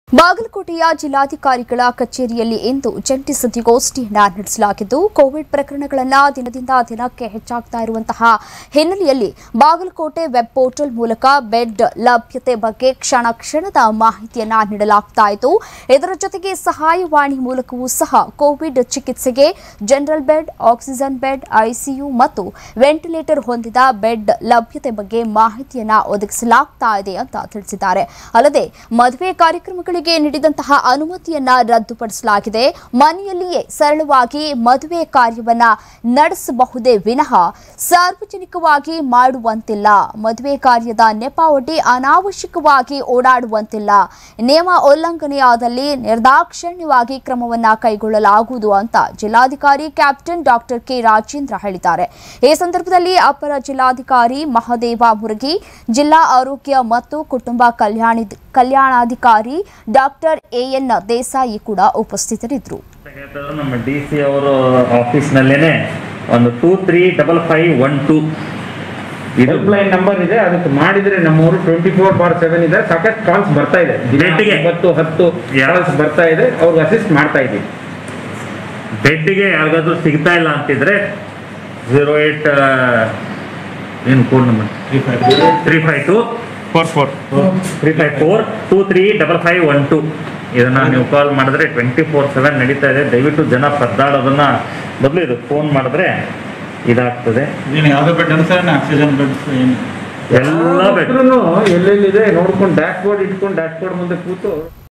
ಬಾಗಲಕೋಟೆಯ ಜಿಲ್ಲಾಧಿಕಾರಿಗಳ ಕಚೇರಿಯಲ್ಲಿ ಇಂದು ಜಂಟಿ ಸುದ್ದಿಗೋಷ್ಠಿಯನ್ನ ನಡೆಸಲಾಗಿದ್ದು ಕೋವಿಡ್ ಪ್ರಕರಣಗಳನ್ನು ದಿನದಿಂದ ದಿನಕ್ಕೆ ಹೆಚ್ಚಾಗ್ತಾ ಇರುವಂತಹ ಹಿನ್ನೆಲೆಯಲ್ಲಿ ಬಾಗಲಕೋಟೆ ವೆಬ್ ಪೋರ್ಟಲ್ ಮೂಲಕ ಬೆಡ್ ಲಭ್ಯತೆ ಬಗ್ಗೆ ಕ್ಷಣ ಕ್ಷಣದ ಮಾಹಿತಿಯನ್ನ ನೀಡಲಾಗ್ತಾ ಇತ್ತು ಇದರ ಜೊತೆಗೆ ಸಹಾಯವಾಣಿ ಮೂಲಕವೂ ಸಹ ಕೋವಿಡ್ ಚಿಕಿತ್ಸೆಗೆ general bed oxygen bed ICU ಮತ್ತು ವೆಂಟಿಲೇಟರ್ ಹೊಂದಿದ ಬೆಡ್ ಲಭ್ಯತೆ ಬಗ್ಗೆ ಮಾಹಿತಿಯನ್ನ ಒದಗಿಸಲಾಗ್ತಾ ಇದೆ ಅಂತ ತಿಳಿಸಿದ್ದಾರೆ ಅಲ್ಲದೆ ಮದುವೆ ಕಾರ್ಯಕ್ರಮಗಳಿಗೆ ನೀಡಿದಂತಹ ಅನುಮತಿಯನ್ನ ರದ್ದುಪಡಿಸಲಾಗಿದೆ ಮನೆಯಲ್ಲಿಯೇ ಸರಳವಾಗಿ ಮದುವೆ ಕಾರ್ಯವನ್ನ ನಡೆಸಬಹುದೇ ವಿನಃ ಸಾರ್ವಜನಿಕವಾಗಿ ಮಾಡುವಂತಿಲ್ಲ ಮದುವೆ ಕಾರ್ಯದ ನೆಪ ಒಡ್ಡಿ ಅನಾವಶ್ಯಕವಾಗಿ ಓಡಾಡುವಂತಿಲ್ಲ ನಿಯಮ ಉಲ್ಲಂಘನೆಯಾದಲ್ಲಿ ನಿರ್ದಾಕ್ಷಿಣ್ಯವಾಗಿ ಕ್ರಮವನ್ನ ಕೈಗೊಳ್ಳಲಾಗುವುದು ಅಂತ ಜಿಲ್ಲಾಧಿಕಾರಿ ಕ್ಯಾಪ್ಟನ್ ಡಾಕ್ಟರ್ ಕೆ ರಾಜೇಂದ್ರ ಹೇಳಿದ್ದಾರೆ ಈ ಸಂದರ್ಭದಲ್ಲಿ ಅಪರ ಜಿಲ್ಲಾಧಿಕಾರಿ ಮಹದೇವ ಮುರುಗಿ ಜಿಲ್ಲಾ ಆರೋಗ್ಯ ಮತ್ತು ಕುಟುಂಬ ಕಲ್ಯಾಣಿ ಕಲ್ಯಾಣಾಧಿಕಾರಿ ಡಾಕ್ಟರ್ ಎಎನ್ ದೇಸಾಯಿ ಕೂಡ ಉಪಸ್ಥಿತರಿದ್ದರು ಹೇಳ್ತಾರೆ ನಮ್ಮ ಡಿ ಸಿ ಅವರು ಆಫೀಸ್ನಲ್ಲೇನೆ ಒಂದು two three double five one two ಇದು ಹೆಲ್ಪ್ ಲೈನ್ ನಂಬರ್ ಇದೆ ಅದಕ್ಕೆ ಮಾಡಿದ್ರೆ ನಮ್ಮವರು ಟ್ವೆಂಟಿ ಫೋರ್ ಬಾರ್ ಸೆವೆನ್ ಇದೆ ಸಾಕಷ್ಟು ಕಾಲ್ಸ್ ಬರ್ತಾ ಇದೆ ದಿನ ಬೆಟ್ಟಿಗೆ? ಒಂಬತ್ತು ಹತ್ತು ಯಾ- ಕಾಲ್ಸ್ ಬರ್ತಾ ಇದೆ ಅವ್ರಿಗೆ ಅಸಿಸ್ಟ್ ಮಾಡ್ತಾ ಇದ್ದೀವಿ ಬೆಡ್ಗೆ ಯಾರಿಗಾದ್ರೂ ಸಿಗ್ತಾ ಇಲ್ಲ ಅಂತಿದ್ರೆ ಝೀರೋ ಏಟ್ ಏನು code number three five two four four three five four two three double five one two ಇದನ್ನ ನೀವು ಕಾಲ್ ಮಾಡಿದ್ರೆ ಟ್ವೆಂಟಿ ಫೋರ್ ಸೆವೆನ್ ನಡೀತಾ ಇದೆ ದಯವಿಟ್ಟು ಜನ ಪರದಾಡೋದನ್ನ ಬದಲು ಇದು ಫೋನ್ ಮಾಡಿದ್ರೆ ಇದಾಗ್ತದೆ ಏನು ಯಾವುದೋ ಬೆಡ್ ಅನ್ಸರ್ ಆಕ್ಸಿಜನ್ ಬೆಡ್ಸ್ ಏನು ಎಲ್ಲ ಬೆಡ್ ಎಲ್ಲೆಲ್ಲಿದೆ ನೋಡ್ಕೊಂಡು ಡ್ಯಾಶ್ ಬೋರ್ಡ್ ಇಟ್ಕೊಂಡು ಡ್ಯಾಶ್ ಬೋರ್ಡ್ ಮುಂದೆ ಕೂತು